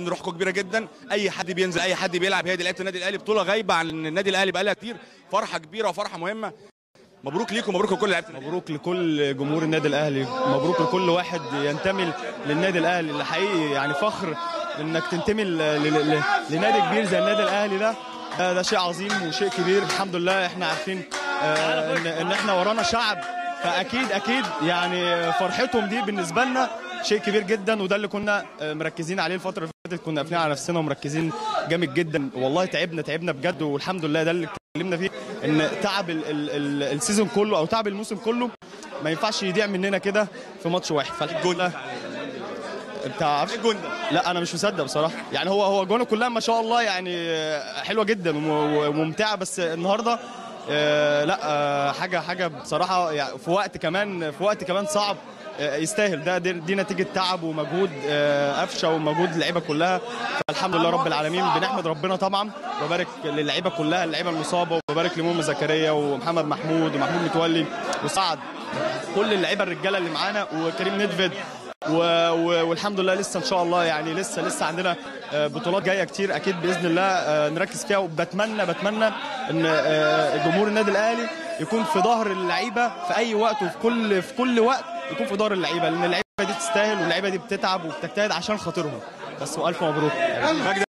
روحكم كبيره جدا اي حد بينزل اي حد بيلعب هي دي لعيبه النادي الاهلي بطوله غايبه عن النادي الاهلي بقالها كتير فرحه كبيره وفرحه مهمه مبروك ليكم مبروك لكل لعيبه النادي. مبروك لكل جمهور النادي الاهلي مبروك لكل واحد ينتمي للنادي الاهلي اللي حقيقي يعني فخر انك تنتمي ل- ل- ل- لنادي كبير زي النادي الاهلي ده ده, ده شيء عظيم وشيء كبير الحمد لله احنا عارفين آه، ان, ان احنا ورانا شعب فاكيد اكيد يعني فرحتهم دي بالنسبه لنا شيء كبير جدا وده اللي كنا آه، مركزين عليه الفتره اللي فاتت كنا قافلين على نفسنا ومركزين جامد جدا والله تعبنا تعبنا بجد والحمد لله ده اللي اتكلمنا فيه ان تعب ال ال ال السيزون كله او تعب الموسم كله ما ينفعش يضيع مننا كده في ماتش واحد فالحمد لله انت عارف الجون ده لا انا مش مصدق بصراحه يعني هو هو جونه كلها ما شاء الله يعني آه، حلوه جدا وم- وممتعه بس النهارده آه، لا آه، حاجه حاجه بصراحه يعني في وقت كمان في وقت كمان صعب آه، يستاهل ده دي, دي نتيجه تعب ومجهود آه، قفشه ومجهود اللعيبه كلها فالحمد لله رب العالمين بنحمد ربنا طبعا وبارك للعيبه كلها اللعيبه المصابه وبارك لمؤمن زكريا ومحمد محمود ومحمود متولي وسعد كل اللعيبه الرجاله اللي معانا وكريم ندفد و... و... والحمد لله لسه ان شاء الله يعني لسه لسه عندنا آه، بطولات جايه كتير اكيد باذن الله آه، نركز فيها وبتمنى بتمنى ان آه، جمهور النادي الاهلي يكون في ظهر اللعيبه في اي وقت وفي كل في كل وقت يكون في ظهر اللعيبه لان اللعيبه دي تستاهل واللعيبه دي بتتعب وبتجتهد عشان خاطرهم بس والف مبروك مجدي